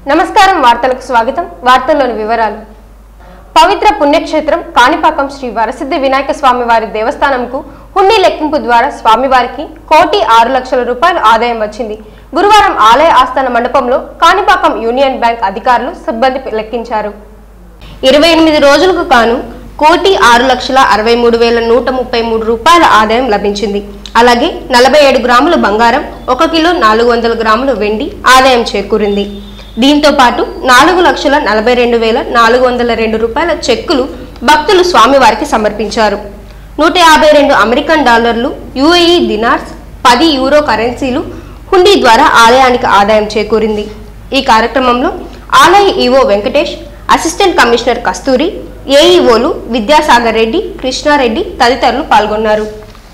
నమస్కారం వార్తలకు స్వాగతం వార్తల్లోని వివరాలు పవిత్ర పుణ్యక్షేత్రం కాణిపాకం శ్రీ వరసిద్ధి వినాయక స్వామి వారి దేవస్థానంకు హుండీ లెక్కింపు ద్వారా స్వామివారికి కోటి ఆరు లక్షల రూపాయల ఆదాయం వచ్చింది గురువారం ఆలయ ఆస్థాన మండపంలో కాణిపాకం యూనియన్ బ్యాంక్ అధికారులు సిబ్బంది లెక్కించారు ఇరవై ఎనిమిది రోజులకు కాను కోటి ఆరు లక్షల అరవై మూడు వేల నూట ముప్పై మూడు రూపాయల ఆదాయం లభించింది అలాగే నలభై ఏడు గ్రాముల బంగారం ఒక కిలో నాలుగు వందల గ్రాములు వెండి ఆదాయం చేకూరింది దీంతో పాటు నాలుగు లక్షల నలభై రెండు వేల నాలుగు వందల రెండు రూపాయల చెక్కులు భక్తులు స్వామివారికి సమర్పించారు నూట యాభై రెండు అమెరికన్ డాలర్లు యుఏఈ దినార్స్ పది యూరో కరెన్సీలు హుండీ ద్వారా ఆలయానికి ఆదాయం చేకూరింది ఈ కార్యక్రమంలో ఆలయ EO Venkatesh assistant commissioner Kasturi ఏఈఓలు విద్యాసాగర్ రెడ్డి కృష్ణారెడ్డి తదితరులు పాల్గొన్నారు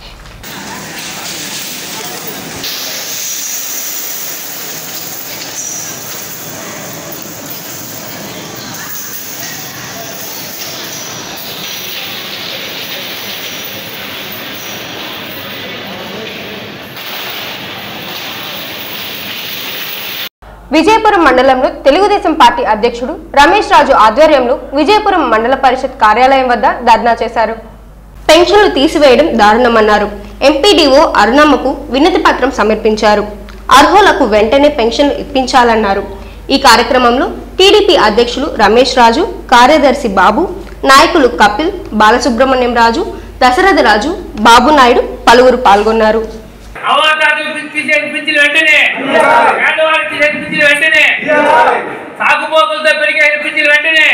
విజయపురం మండలంలో తెలుగుదేశం పార్టీ అధ్యక్షుడు రమేష్ రాజు ఆధ్వర్యంలో విజయపురం మండల పరిషత్ కార్యాలయం వద్ద ధర్నా చేశారు పెన్షన్లు తీసివేయడం దారుణమన్నారు ఎంపీడీఓ అరుణమ్మకు వినతి పత్రం సమర్పించారు అర్హులకు వెంటనే పెన్షన్లు ఇప్పించాలన్నారు ఈ కార్యక్రమంలో టీడీపీ అధ్యక్షులు రమేష్ రాజు కార్యదర్శి బాబు నాయకులు కపిల్ బాలసుబ్రహ్మణ్యం రాజు దశరథ రాజు బాబు నాయుడు పలువురు పాల్గొన్నారు అవాతాదులు తీసేసి పిచ్చిలు వెంటనే పేదవాళ్ళకి తీసేసి పిచ్చిలు వెంటనే సాగుపోకులతో పెరిగే పిచ్చిలు వెంటనే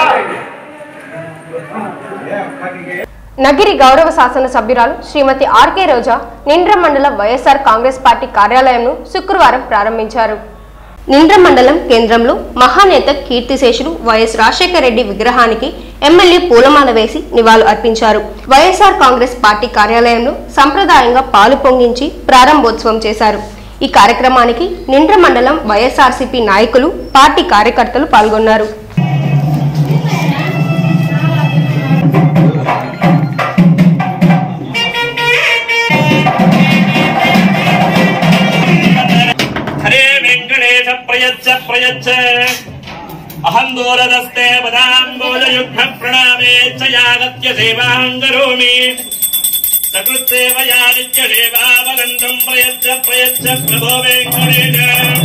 నగిరి గౌరవ శాసన సభ్యురాలు శ్రీమతి ఆర్కే రోజా నిండ్ర మండల వైఎస్ఆర్ కాంగ్రెస్ పార్టీ కార్యాలయంను శుక్రవారం ప్రారంభించారు నిండ్ర మండలం కేంద్రంలో మహానేత కీర్తిశేషులు వైఎస్ రాజశేఖర రెడ్డి విగ్రహానికి ఎమ్మెల్యే పూలమాల వేసి నివాళులు అర్పించారు వైఎస్ఆర్ కాంగ్రెస్ పార్టీ కార్యాలయంలో సంప్రదాయంగా పాలు పొంగించి ప్రారంభోత్సవం చేశారు ఈ కార్యక్రమానికి నిండ్ర మండలం వైఎస్ఆర్సీపీ నాయకులు పార్టీ కార్యకర్తలు పాల్గొన్నారు హరే వెంకటేశ ప్రయచ్చ ప్రయచ్చ అహం దూరదస్తే పదాంబోజయుగ్మ ప్రణామే చ యాగత్య సేవాం కరోమి సకృత్సేవయా నిత్య సేవావలందం ప్రయచ్చ ప్రయచ్చ ప్రభో వెంకటేశ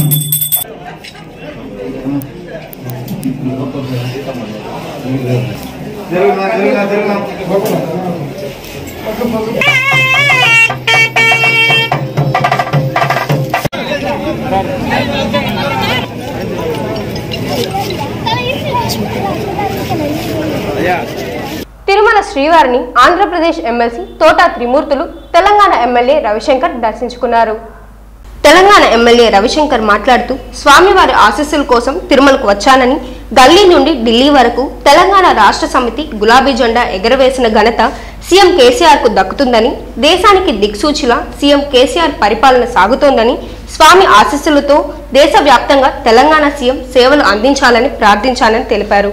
జరుగునా జరుగునా జరుగునా తిరుమల శ్రీవారిని ఆంధ్రప్రదేశ్ ఎమ్మెల్సీ తోటా త్రిమూర్తులు తెలంగాణ ఎమ్మెల్యే రవిశంకర్ దర్శించుకున్నారు తెలంగాణ ఎమ్మెల్యే రవిశంకర్ మాట్లాడుతూ స్వామివారి ఆశీస్సుల కోసం తిరుమలకు వచ్చానని గల్లీ నుండి ఢిల్లీ వరకు తెలంగాణ రాష్ట్ర సమితి గులాబీ జెండా ఎగరవేసిన ఘనత సీఎం కేసీఆర్ కు దక్కుతుందని దేశానికి దిక్సూచిలా సీఎం కేసీఆర్ పరిపాలన సాగుతోందని స్వామి ఆశీస్సులతో దేశవ్యాప్తంగా తెలంగాణ సీఎం సేవలు అందించాలని ప్రార్థించాలని తెలిపారు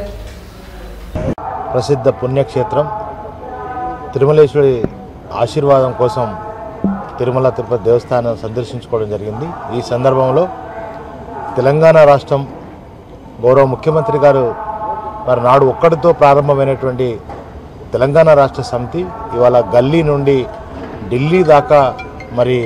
ప్రసిద్ధ పుణ్యక్షేత్రం తిరుమలేశ్వరి ఆశీర్వాదం కోసం తిరుమల తిరుపతి దేవస్థానం సందర్శించుకోవడం జరిగింది ఈ సందర్భంలో తెలంగాణ రాష్ట్రం గౌరవ ముఖ్యమంత్రి గారు మరి నాడు ఒక్కడితో ప్రారంభమైనటువంటి తెలంగాణ రాష్ట్ర సమితి ఇవాళ గల్లీ నుండి ఢిల్లీ దాకా మరి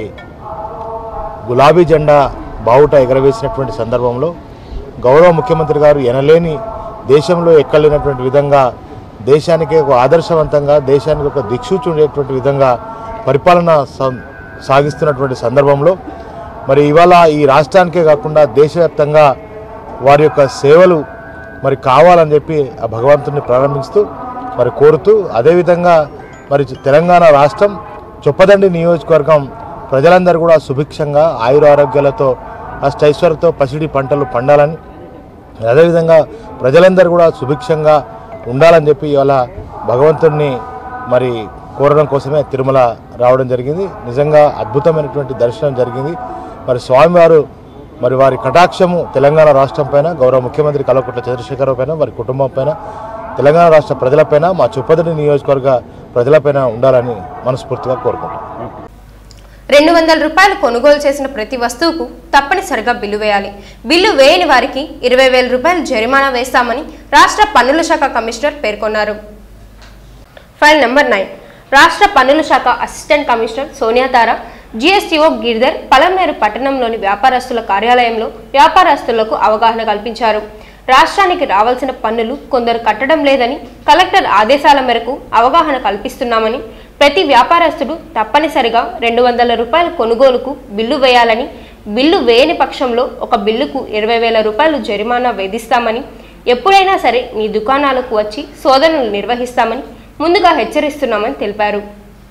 గులాబీ జెండా బావుట ఎగరవేసినటువంటి సందర్భంలో గౌరవ ముఖ్యమంత్రి గారు ఎనలేని దేశంలో ఎక్కలేనటువంటి విధంగా దేశానికి ఒక ఆదర్శవంతంగా దేశానికి ఒక దిక్సూచి ఉండేటువంటి విధంగా పరిపాలన సా- సాగిస్తున్నటువంటి సందర్భంలో మరి ఇవాళ ఈ రాష్ట్రానికే కాకుండా దేశవ్యాప్తంగా వారి యొక్క సేవలు మరి కావాలని చెప్పి ఆ భగవంతుని ప్రారంభిస్తూ మరి కోరుతూ అదేవిధంగా మరి తెలంగాణ రాష్ట్రం చొప్పదండి నియోజకవర్గం ప్రజలందరూ కూడా సుభిక్షంగా ఆయురారోగ్యాలతో అష్టైశ్వర్యతో పసిడి పంటలు పండాలని అదేవిధంగా ప్రజలందరూ కూడా సుభిక్షంగా ఉండాలని చెప్పి ఇవాళ భగవంతుడిని మరి కోరడం కోసమే తిరుమల రావడం జరిగింది నిజంగా అద్భుతమైనటువంటి దర్శనం జరిగింది మరి స్వామివారు మరి వారి కటాక్షము తెలంగాణ రాష్ట్రం పైన గౌరవ ముఖ్యమంత్రి కల్వకుంట్ల చంద్రశేఖరరావు పైన వారి కుటుంబం పైన తెలంగాణ రాష్ట్ర ప్రజలపైన మా చుప్పదడి నియోజకవర్గ ప్రజలపైన ఉండాలని మనస్ఫూర్తిగా కోరుకుంటాం రెండు వందల రూపాయలు కొనుగోలు చేసిన ప్రతి వస్తువుకు తప్పనిసరిగా బిల్లు వేయాలి బిల్లు వేయని వారికి ఇరవై వేల రూపాయలు జరిమానా వేస్తామని రాష్ట్ర పన్నుల శాఖ కమిషనర్ పేర్కొన్నారు ఫైల్ నెంబర్ నైన్ రాష్ట్ర పన్నుల శాఖ assistant commissioner Sonia Tara GSTO Giridhar Palamaner పట్టణంలోని వ్యాపారస్తుల కార్యాలయంలో వ్యాపారస్తులకు అవగాహన కల్పించారు రాష్ట్రానికి రావాల్సిన పన్నులు కొందరు కట్టడం లేదని కలెక్టర్ ఆదేశాల మేరకు అవగాహన కల్పిస్తున్నామని ప్రతి వ్యాపారస్తుడు తప్పనిసరిగా రెండు వందల రూపాయల కొనుగోలుకు బిల్లు వేయాలని బిల్లు వేయని పక్షంలో ఒక బిల్లుకు ఇరవై వేల రూపాయలు జరిమానా విధిస్తామని ఎప్పుడైనా సరే మీ దుకాణాలకు వచ్చి శోధనలు నిర్వహిస్తామని ముందుగా హెచ్చరిస్తున్నామని తెలిపారు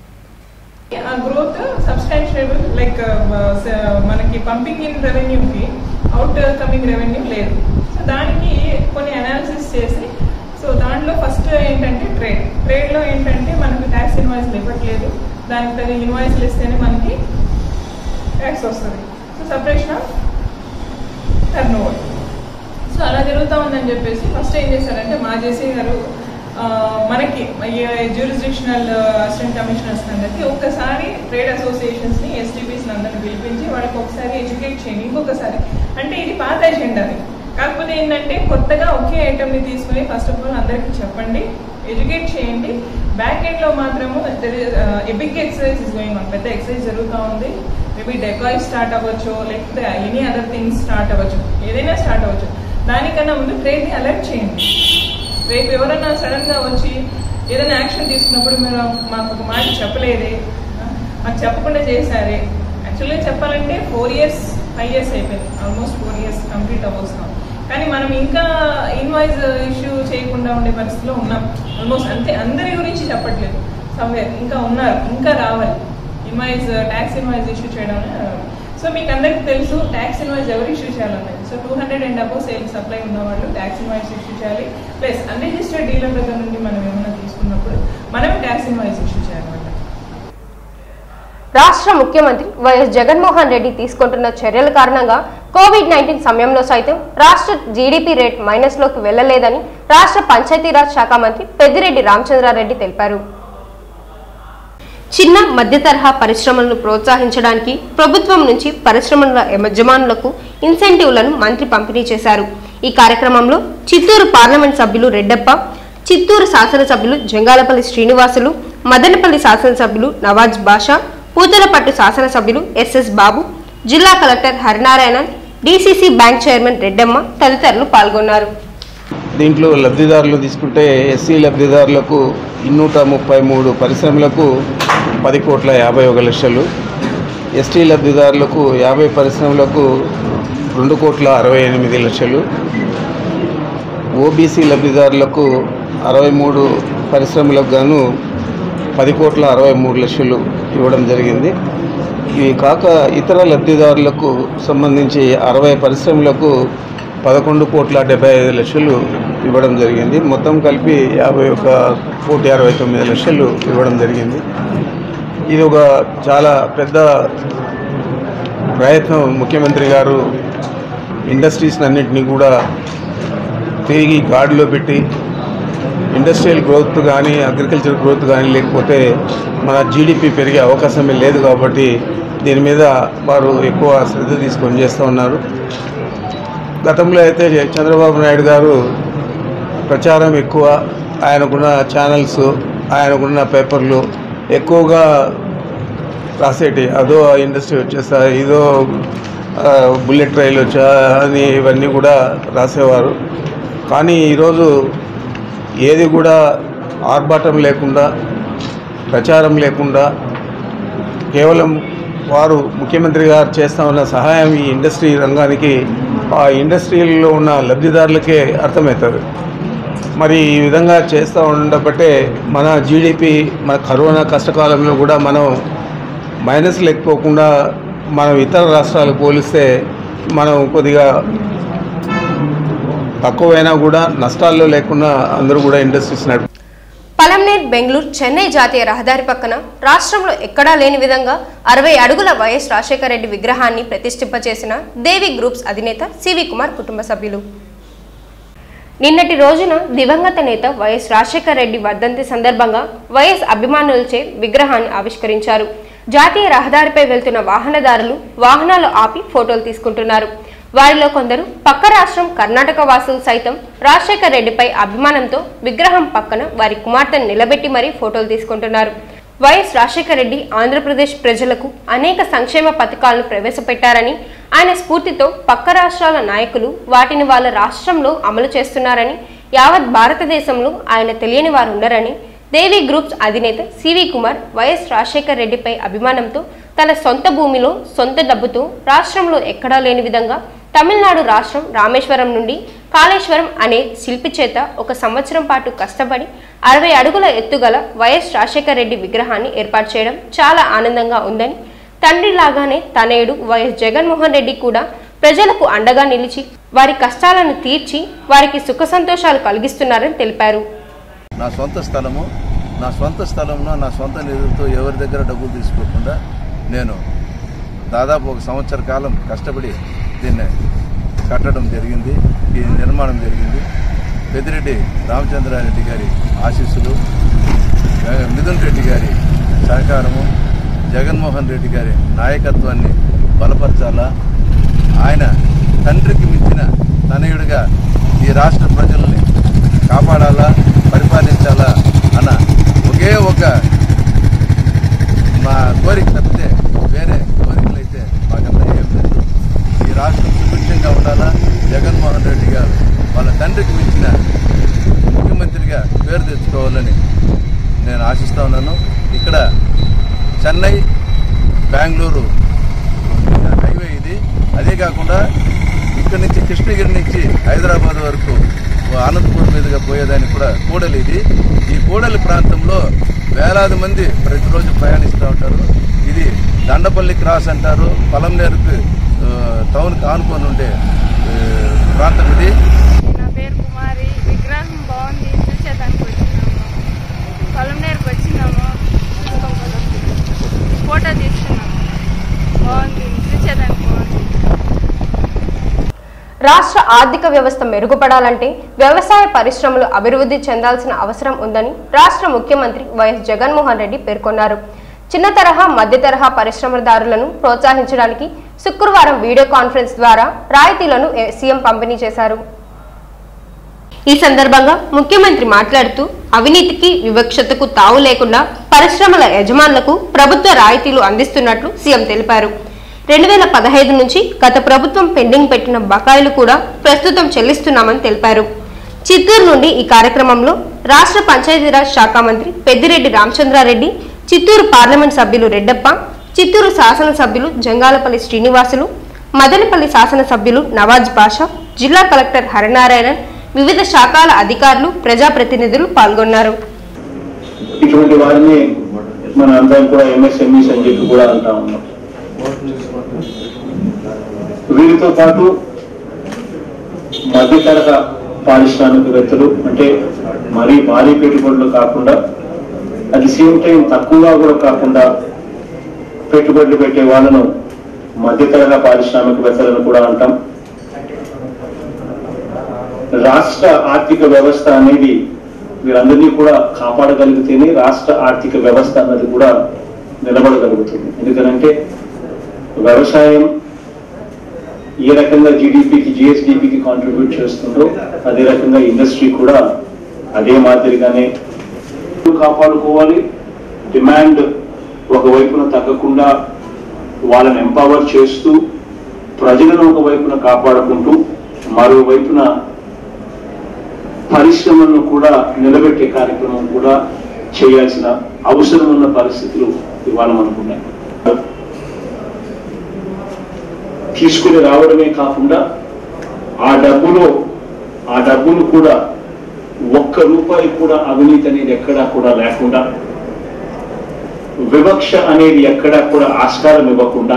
ఆ గ్రోత్ సబ్స్టాన్షియల్ లైక్ మనకి పంపింగ్ ఇన్ రెవెన్యూకి అవుట్ కమింగ్ రెవెన్యూ లేదు సో దానికి కొన్ని అనాలిసిస్ చేసి సో దాంట్లో ఫస్ట్ ఏంటంటే ట్రేడ్ ట్రేడ్లో ఏంటంటే మనకి ట్యాక్స్ ఇన్వాయిస్లు ఇవ్వట్లేదు దానికి తగ్గ ఇన్వాయిస్లు ఇస్తేనే మనకి ట్యాక్స్ వస్తుంది so separation of turnover so అలా జరుగుతూ ఉందని చెప్పేసి ఫస్ట్ ఏం చేశారంటే మా జేసీ గారు ఆ, మనకి జ్యూరిస్డిక్షనల్ అసిస్టెంట్ కమిషనర్స్ అందరికి ఒక్కసారి ట్రేడ్ అసోసియేషన్స్ ని ఎస్టీపీస్ అందరిని పిలిపించి వాళ్ళకి ఒకసారి ఎడ్యుకేట్ చేయండి ఇంకొకసారి అంటే ఇది పాత ఎజెండా కాకపోతే ఏంటంటే కొత్తగా ఒకే ఐటమ్ ని తీసుకుని ఫస్ట్ ఆఫ్ ఆల్ అందరికీ చెప్పండి ఎడ్యుకేట్ చేయండి బ్యాక్ ఎండ్ లో మాత్రము big exercise is going on పెద్ద ఎక్సర్సైజ్ జరుగుతూ ఉంది మేబీ డెకాయ్ స్టార్ట్ అవ్వచ్చు లేకపోతే ఎనీ అదర్ థింగ్స్ స్టార్ట్ అవ్వచ్చు ఏదైనా స్టార్ట్ అవ్వచ్చు దానికన్నా ముందు ట్రేడ్ ని అలర్ట్ చేయండి రేపు ఎవరైనా సడన్ గా వచ్చి ఏదైనా యాక్షన్ తీసుకున్నప్పుడు మీరు మాకు ఒక మాట చెప్పలేదే ఆ, మాకు చెప్పకుండా చేశారే యాక్చువల్గా చెప్పాలంటే ఫోర్ ఇయర్స్ ఫైవ్ ఇయర్స్ అయిపోయింది ఆల్మోస్ట్ ఫోర్ ఇయర్స్ కంప్లీట్ అవ్వస్తున్నాం కానీ మనం ఇంకా ఇన్వాయిస్ ఇష్యూ చేయకుండా ఉండే పరిస్థితిలో ఉన్నాం ఆల్మోస్ట్ అంతే అందరి గురించి చెప్పట్లేదు సమ్వేర్ ఇంకా ఉన్నారు ఇంకా రావాలి ఇన్వాయిస్ ట్యాక్స్ ఇన్వాయిస్ ఇష్యూ చేయడం సో మీకు అందరికీ తెలుసు ట్యాక్స్ ఇన్వాయిస్ ఎవరు ఇష్యూ చేయాలన్నది so two hundred and above sale supply ఉన్న వాళ్ళు ట్యాక్స్ ఇన్వాయిస్ ఇష్యూ చేయాలి ప్లస్ అన్రిజిస్టర్డ్ డీలర్ దగ్గర నుండి మనం ఏమైనా తీసుకున్నప్పుడు మనం ట్యాక్స్ ఇన్వాయిస్ ఇష్యూ చేయాలన్నమాట రాష్ట్ర ముఖ్యమంత్రి వైఎస్ జగన్మోహన్ రెడ్డి తీసుకుంటున్న చర్యల కారణంగా కోవిడ్ నైన్టీన్ సమయంలో సైతం రాష్ట్ర జీడీపీ రేట్ మైనస్లోకి వెళ్లలేదని రాష్ట్ర పంచాయతీరాజ్ శాఖ మంత్రి పెద్దిరెడ్డి రామచంద్రారెడ్డి తెలిపారు చిన్న మధ్య తరహా పరిశ్రమలను ప్రోత్సహించడానికి ప్రభుత్వం నుంచి పరిశ్రమల యజమానులకు ఇన్సెంటివ్లను మంత్రి పంపిణీ చేశారు ఈ కార్యక్రమంలో చిత్తూరు పార్లమెంట్ సభ్యులు రెడ్డప్ప చిత్తూరు శాసనసభ్యులు జంగాలపల్లి శ్రీనివాసులు మదనపల్లి శాసనసభ్యులు నవాజ్ బాషా పూతలపట్టు శాసనసభ్యులు ఎస్ఎస్ బాబు జిల్లా collector Harinarayanan DCC bank chairman Reddamma తదితరులు పాల్గొన్నారు దీంట్లో లబ్ధిదారులు తీసుకుంటే ఎస్సీ లబ్ధిదారులకు ఇన్నూట ముప్పై మూడు పరిశ్రమలకు పది కోట్ల యాభై ఒక లక్షలు ఎస్టీ లబ్ధిదారులకు యాభై పరిశ్రమలకు రెండు కోట్ల అరవై ఎనిమిది లక్షలు ఓబీసీ లబ్ధిదారులకు అరవై మూడు పరిశ్రమలకు గాను పది కోట్ల అరవై మూడు లక్షలు ఇవ్వడం జరిగింది ఇవి కాక ఇతర లబ్ధిదారులకు సంబంధించి అరవై పరిశ్రమలకు పదకొండు కోట్ల డెబ్బై ఐదు లక్షలు ఇవ్వడం జరిగింది మొత్తం కలిపి యాభై ఒక కోటి అరవై తొమ్మిది లక్షలు ఇవ్వడం జరిగింది ఇది ఒక చాలా పెద్ద ప్రయత్నం ముఖ్యమంత్రి గారు ఇండస్ట్రీస్ అన్నింటినీ కూడా తిరిగి గాడిలో పెట్టి ఇండస్ట్రియల్ గ్రోత్ కానీ అగ్రికల్చర్ గ్రోత్ కానీ లేకపోతే మన జీడిపి పెరిగే అవకాశమే లేదు కాబట్టి దీని మీద వారు ఎక్కువ శ్రద్ధ తీసుకొని చేస్తూ ఉన్నారు గతంలో అయితే చంద్రబాబు నాయుడు గారు ప్రచారం ఎక్కువ ఆయనకున్న ఛానల్స్ ఆయనకున్న పేపర్లు ఎక్కువగా రాసేటి అదో ఇండస్ట్రీ వచ్చేస్తా ఇదో ఆ, బుల్లెట్ రైలు వచ్చా అని ఇవన్నీ కూడా రాసేవారు కానీ ఈరోజు ఏది కూడా ఆర్భాటం లేకుండా ప్రచారం లేకుండా కేవలం వారు ముఖ్యమంత్రి గారు చేస్తా ఉన్న సహాయం ఈ ఇండస్ట్రీ రంగానికి ఆ ఇండస్ట్రీలో ఉన్న లబ్ధిదారులకే అర్థమవుతుంది మరి ఈ విధంగా చేస్తూ ఉండబట్టే మన జీడిపి మన కరోనా కష్టకాలంలో కూడా మనం మైనస్ లేకపోకుండా మనం ఇతర రాష్ట్రాలకు పోలిస్తే మనం కొద్దిగా తక్కువైనా కూడా నష్టాల్లో లేకుండా అందరూ కూడా ఇండస్ట్రీస్ నడిపి పలంనేర్ బెంగళూరు చెన్నై జాతీయ రహదారి పక్కన రాష్ట్రంలో ఎక్కడా లేని విధంగా అరవై అడుగుల వైఎస్ రాజశేఖర రెడ్డి విగ్రహాన్ని ప్రతిష్ఠింపచేసిన దేవి గ్రూప్స్ అధినేత సివి కుమార్ కుటుంబ సభ్యులు నిన్నటి రోజున దివంగత నేత వైఎస్ రాజశేఖర రెడ్డి వర్ధంతి సందర్భంగా వైఎస్ అభిమానులచే విగ్రహాన్ని ఆవిష్కరించారు జాతీయ రహదారిపై వెళ్తున్న వాహనదారులు వాహనాలు ఆపి ఫోటోలు తీసుకుంటున్నారు వారిలో కొందరు పక్క రాష్ట్రం కర్ణాటక వాసులు సైతం రాజశేఖర్ రెడ్డిపై అభిమానంతో విగ్రహం పక్కన వారి కుమార్తెను నిలబెట్టి మరీ ఫోటోలు తీసుకుంటున్నారు వైఎస్ రాజశేఖర రెడ్డి ఆంధ్రప్రదేశ్ ప్రజలకు అనేక సంక్షేమ పథకాలను ప్రవేశపెట్టారని ఆయన స్ఫూర్తితో పక్క రాష్ట్రాల నాయకులు వాటిని వాళ్ళ రాష్ట్రంలో అమలు చేస్తున్నారని యావత్ భారతదేశంలో ఆయన తెలియని వారు ఉండరని దేవి గ్రూప్స్ అధినేత సివి కుమార్ వైఎస్ రాజశేఖర్ రెడ్డిపై అభిమానంతో తన సొంత భూమిలో సొంత డబ్బుతో రాష్ట్రంలో ఎక్కడా లేని విధంగా తమిళనాడు రాష్ట్రం రామేశ్వరం నుండి కాళేశ్వరం అనే శిల్పి చేత ఒక సంవత్సరం పాటు కష్టపడి అరవై అడుగుల ఎత్తుగల వైఎస్ రాజశేఖర రెడ్డి విగ్రహాన్ని ఏర్పాటు చేయడం చాలా ఆనందంగా ఉందని తండ్రి లాగానే తనయుడు వైఎస్ జగన్మోహన్ రెడ్డి కూడా ప్రజలకు అండగా నిలిచి వారి కష్టాలను తీర్చి వారికి సుఖ సంతోషాలు కలిగిస్తున్నారని తెలిపారు నా సొంత స్థలము నా సొంత స్థలంలో నా సొంత నిధులతో ఎవరి దగ్గర డబ్బులు తీసుకోకుండా నేను దాదాపు ఒక సంవత్సర కాలం కష్టపడి దీన్ని కట్టడం జరిగింది ఈ నిర్మాణం జరిగింది పెద్దిరెడ్డి రామచంద్రారెడ్డి గారి ఆశీస్సులు జగ- మిథున్ రెడ్డి గారి సహకారము జగన్మోహన్ రెడ్డి గారి నాయకత్వాన్ని బలపరచాలా ఆయన తండ్రికి మించిన తనయుడిగా ఈ రాష్ట్ర ప్రజల్ని కాపాడాలా పరిపాలించాలా అన్న ఒకే ఒక మా కోరిక తప్పితే వేరే కోరికలు అయితే మాకంతా ఏం లేదు ఈ రాష్ట్రం సుభిక్షంగా ఉండాలా జగన్మోహన్ రెడ్డి గారు వాళ్ళ తండ్రికి మించిన ముఖ్యమంత్రిగా పేరు తెచ్చుకోవాలని నేను ఆశిస్తా ఉన్నాను ఇక్కడ చెన్నై బెంగళూరు హైవే ఇది అదే కాకుండా ఇక్కడ నుంచి కృష్ణగిరి నుంచి హైదరాబాద్ వరకు అనంతపురం మీదుగా పోయేదానికి కూడా కూడలి ఇది ఈ కూడలి ప్రాంతంలో వేలాది మంది ప్రతిరోజు ప్రయాణిస్తూ ఉంటారు ఇది దండపల్లి క్రాస్ అంటారు పొలంనేరుకు ఆ, టౌన్కి ఆనుకొని ఉండే ఆ, ప్రాంతం ఇది నా పేరు కుమారి విగ్రహం బాగుంది చూసేదానికి వచ్చినాము పొలంనేరుకు వచ్చినాము ఫోటో తీసుకున్నాము బాగుంది చూసేదానికి బాగుంది రాష్ట్ర ఆర్థిక వ్యవస్థ మెరుగుపడాలంటే వ్యవసాయ పరిశ్రమలు అభివృద్ధి చెందాల్సిన అవసరం ఉందని రాష్ట్ర ముఖ్యమంత్రి వైఎస్ జగన్మోహన్ రెడ్డి పేర్కొన్నారు చిన్న తరహా మధ్య తరహా పరిశ్రమదారులను ప్రోత్సహించడానికి శుక్రవారం వీడియో కాన్ఫరెన్స్ ద్వారా రాయితీలను ఏ- సీఎం పంపిణీ చేశారు ఈ సందర్భంగా ముఖ్యమంత్రి మాట్లాడుతూ అవినీతికి వివక్షతకు తావు లేకుండా పరిశ్రమల యజమానులకు ప్రభుత్వ రాయితీలు అందిస్తున్నట్లు సీఎం తెలిపారు రెండు వేల పదహైదు నుంచి గత ప్రభుత్వం పెండింగ్ పెట్టిన బకాయిలు కూడా ప్రస్తుతం చెల్లిస్తున్నామని తెలిపారు చిత్తూరు నుండి ఈ కార్యక్రమంలో రాష్ట్ర పంచాయతీరాజ్ శాఖ మంత్రి పెద్దిరెడ్డి రామచంద్రారెడ్డి చిత్తూరు పార్లమెంట్ సభ్యులు రెడ్డప్ప చిత్తూరు శాసనసభ్యులు జంగాలపల్లి శ్రీనివాసులు మదనపల్లి శాసనసభ్యులు నవాజ్ బాషా జిల్లా కలెక్టర్ హరినారాయణన్ వివిధ శాఖల అధికారులు ప్రజాప్రతినిధులు పాల్గొన్నారు ఇటువంటి వారిని మన అందరం కూడా ఎంఎస్ఎంఈస్ అని చెప్పి కూడా అంటా ఉన్నాం వీరితో పాటు మధ్యతరహా పారిశ్రామికవేత్తలు అంటే మరీ భారీ పెట్టుబడులు కాకుండా అట్ ది సేమ్ టైం తక్కువగా కూడా కాకుండా పెట్టుబడులు పెట్టే వాళ్ళను మధ్యతరహా పారిశ్రామికవేత్తలను కూడా అంటాం రాష్ట్ర ఆర్థిక వ్యవస్థ అనేది వీరందరినీ కూడా కాపాడగలిగితేనే రాష్ట్ర ఆర్థిక వ్యవస్థ అన్నది కూడా నిలబడగలుగుతుంది ఎందుకనంటే వ్యవసాయం ఏ రకంగా జీడిపికి జిఎస్డిపికి కాంట్రిబ్యూట్ చేస్తుందో అదే రకంగా ఇండస్ట్రీ కూడా అదే మాదిరిగానే కాపాడుకోవాలి డిమాండ్ ఒకవైపున తగ్గకుండా వాళ్ళని ఎంపవర్ చేస్తూ ప్రజలను ఒకవైపున కాపాడుకుంటూ మరోవైపున పరిశ్రమలను కూడా నిలబెట్టే కార్యక్రమం కూడా చేయాల్సిన అవసరం ఉన్న పరిస్థితులు ఇవాళ మనకున్నాయి తీసుకుని రావడమే కాకుండా ఆ డబ్బులో ఆ డబ్బును కూడా ఒక్క రూపాయి కూడా అవినీతి అనేది ఎక్కడా కూడా లేకుండా వివక్ష అనేది ఎక్కడా కూడా ఆస్కారం ఇవ్వకుండా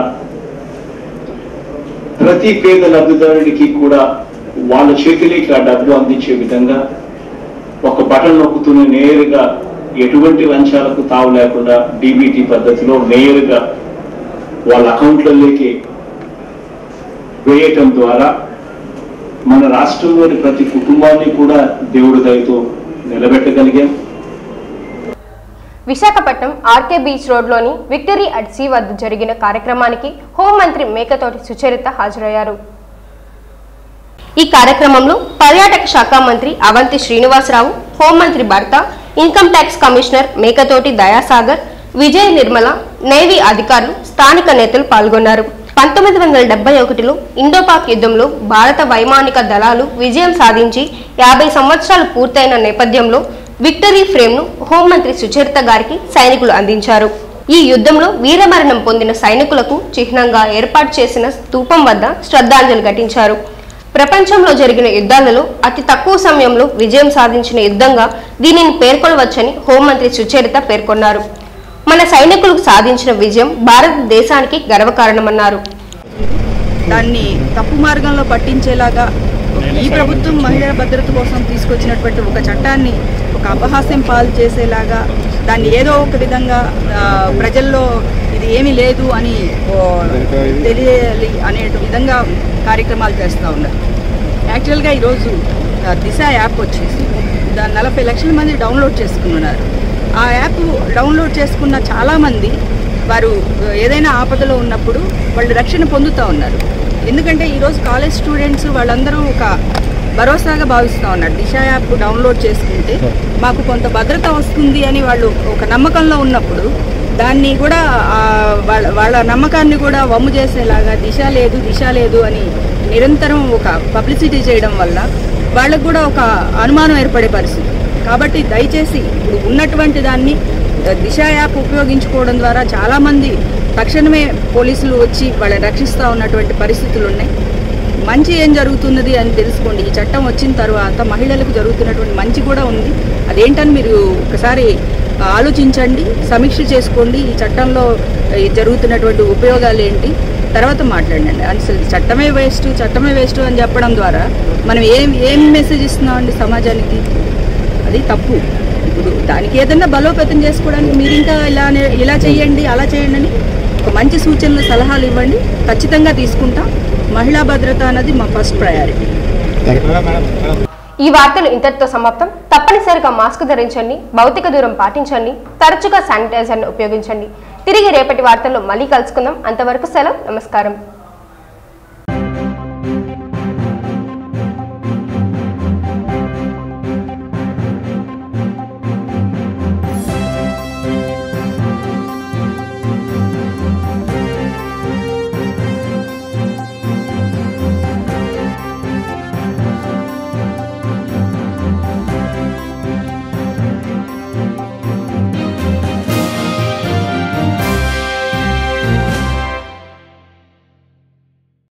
ప్రతి పేద లబ్ధిదారుడికి కూడా వాళ్ళ చేతిలోకి ఆ డబ్బు అందించే విధంగా ఒక బటన్ నొక్కుతూనే నేరుగా ఎటువంటి లంచాలకు తావు లేకుండా డీబీటీ పద్ధతిలో నేరుగా వాళ్ళ అకౌంట్లలోకి వేయటం ద్వారా మన రాష్ట్రంలోని ప్రతి కుటుంబాన్ని కూడా దేవుడి దయతో నిలబెట్టగలిగాం విశాఖపట్నం ఆర్కే బీచ్ రోడ్లోని విక్టరీ అట్ సీ వద్ద జరిగిన కార్యక్రమానికి హోంమంత్రి మేకతోటి సుచరిత హాజరయ్యారు ఈ కార్యక్రమంలో పర్యాటక శాఖ మంత్రి అవంతి శ్రీనివాసరావు హోంమంత్రి భర్త income tax commissioner Mekathoti Dayasagar Vijay Nirmala navy అధికారులు స్థానిక నేతలు పాల్గొన్నారు పంతొమ్మిది వందల డెబ్బై ఒకటిలో ఇండోపాక్ యుద్ధంలో భారత వైమానిక దళాలు విజయం సాధించి యాభై సంవత్సరాలు పూర్తయిన నేపథ్యంలో విక్టరీ ఫ్రేమ్ ను హోంమంత్రి సుచరిత గారికి సైనికులు అందించారు ఈ యుద్ధంలో వీరమరణం పొందిన సైనికులకు చిహ్నంగా ఏర్పాటు చేసిన స్తూపం వద్ద శ్రద్ధాంజలి ఘటించారు ప్రపంచంలో జరిగిన యుద్ధాలలో అతి తక్కువ సమయంలో విజయం సాధించిన యుద్ధంగా దీనిని పేర్కొనవచ్చని హోంమంత్రి సుచరిత పేర్కొన్నారు మన సైనికులకు సాధించిన విజయం భారతదేశానికి గర్వకారణమన్నారు దాన్ని తప్పు మార్గంలో పట్టించేలాగా ఈ ప్రభుత్వం మహిళల భద్రత కోసం తీసుకొచ్చినటువంటి ఒక చట్టాన్ని ఒక అపహాస్యం పాలు చేసేలాగా దాన్ని ఏదో ఒక విధంగా ఆ, ప్రజల్లో ఇది ఏమీ లేదు అని ఓ, తెలియాలి అనే విధంగా కార్యక్రమాలు చేస్తూ ఉన్నారు యాక్చువల్గా ఈరోజు ఆ, దిశ యాప్ వచ్చేసి దాన్ని నలభై లక్షల మంది డౌన్లోడ్ చేసుకున్నారు ఆ యాప్ డౌన్లోడ్ చేసుకున్న చాలామంది వారు ఏదైనా ఆపదలో ఉన్నప్పుడు వాళ్ళు రక్షణ పొందుతూ ఉన్నారు ఎందుకంటే ఈరోజు కాలేజ్ స్టూడెంట్స్ వాళ్ళందరూ ఒక భరోసాగా భావిస్తూ ఉన్నారు దిశ యాప్ డౌన్లోడ్ చేసుకుంటే మాకు కొంత భద్రత వస్తుంది అని వాళ్ళు ఒక నమ్మకంలో ఉన్నప్పుడు దాన్ని కూడా ఆ, వాళ్ళ వాళ్ళ నమ్మకాన్ని కూడా వమ్ము చేసేలాగా దిశ లేదు దిశ లేదు అని నిరంతరం ఒక పబ్లిసిటీ చేయడం వల్ల వాళ్ళకు కూడా ఒక అనుమానం ఏర్పడే పరిస్థితి కాబట్టి దయచేసి ఇప్పుడు ఉన్నటువంటి దాన్ని దిశ యాప్ ఉపయోగించుకోవడం ద్వారా చాలామంది తక్షణమే పోలీసులు వచ్చి వాళ్ళని రక్షిస్తూ ఉన్నటువంటి పరిస్థితులు ఉన్నాయి మంచి ఏం జరుగుతున్నది అని తెలుసుకోండి ఈ చట్టం వచ్చిన తర్వాత మహిళలకు జరుగుతున్నటువంటి మంచి కూడా ఉంది అదేంటని మీరు ఒకసారి ఆలోచించండి సమీక్ష చేసుకోండి ఈ చట్టంలో ఈ జరుగుతున్నటువంటి ఉపయోగాలు ఏంటి తర్వాత మాట్లాడండి అసలు చట్టమే వేస్ట్ చట్టమే వేస్ట్ అని చెప్పడం ద్వారా మనం ఏం ఏం మెసేజ్ ఇస్తున్నామండి సమాజానికి అది తప్పు ఇప్పుడు దానికి ఏదైనా బలోపేతం చేసుకోవడానికి మీరు ఇంకా ఇలా ఇలా చేయండి అలా చేయండి అని ఒక మంచి సూచనలు సలహాలు ఇవ్వండి ఖచ్చితంగా తీసుకుంటాం మహిళా భద్రత అన్నది మా ఫస్ట్ ప్రయారిటీ ఈ వార్తలు ఇంతటితో సమాప్తం తప్పనిసరిగా మాస్క్ ధరించండి భౌతిక దూరం పాటించండి తరచుగా శానిటైజర్ను ఉపయోగించండి తిరిగి రేపటి వార్తల్లో మళ్ళీ కలుసుకుందాం అంతవరకు సెలవు నమస్కారం